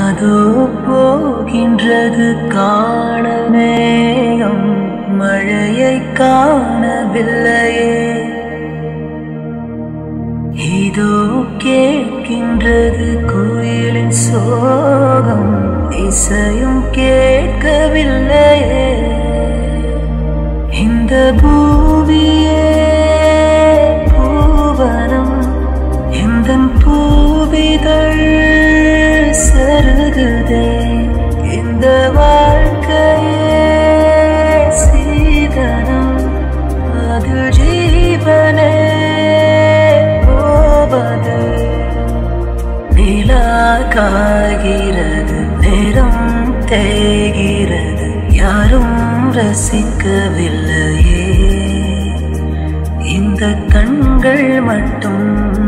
அதோ போகின்றது காணமேகம் மழையை காணவில்லையே இதோ கேட்கின்றது குயிலின் சோகம் இசையும் கேட்கவில்லையே இந்த பூவியே பூவனம் எந்த பூவிதழ் சருகுதே இந்த வாழ்க்கையே சீதனம் அது ஜீவனே போவது நிலா காய்கிறது நேரம் தேய்கிறது யாரும் ரசிக்கவில்லையே இந்த கண்கள் மட்டும்